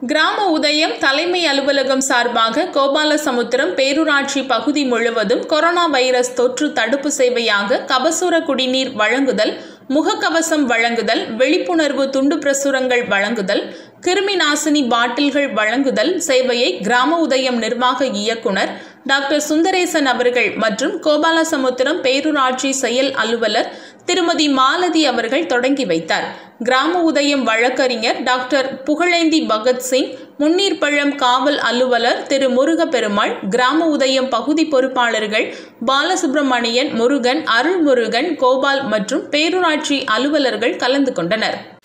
கிராம உதயம் தலைமை அலுவலகம் சார்பாக கோபாலசமுத்திரம் பேரூராட்சி பகுதி முழுவதும் கொரோனா வைரஸ் தொற்று தடுப்பு சேவையாக கபசுர குடிநீர் வழங்குதல் முகக்கவசம் வழங்குதல் விழிப்புணர்வு துண்டு பிரசுரங்கள் வழங்குதல் கிருமி நாசினி பாட்டில்கள் வழங்குதல் சேவையை கிராம உதயம் நிர்வாக இயக்குனர் டாக்டர் சுந்தரேசன் அவர்கள் மற்றும் கோபாலசமுத்திரம் பேரூராட்சி செயல் அலுவலர் திருமதி மாலதி அவர்கள் தொடங்கி வைத்தார் கிராம உதயம் வழக்கறிஞர் டாக்டர் புகழேந்தி பகத்சிங் முன்னீர்பழம் காவல் அலுவலர் திரு முருகப்பெருமாள் கிராம உதயம் பகுதி பொறுப்பாளர்கள் பாலசுப்பிரமணியன் முருகன் அருள்முருகன் கோபால் மற்றும் பேரூராட்சி அலுவலர்கள் கலந்து கொண்டனர்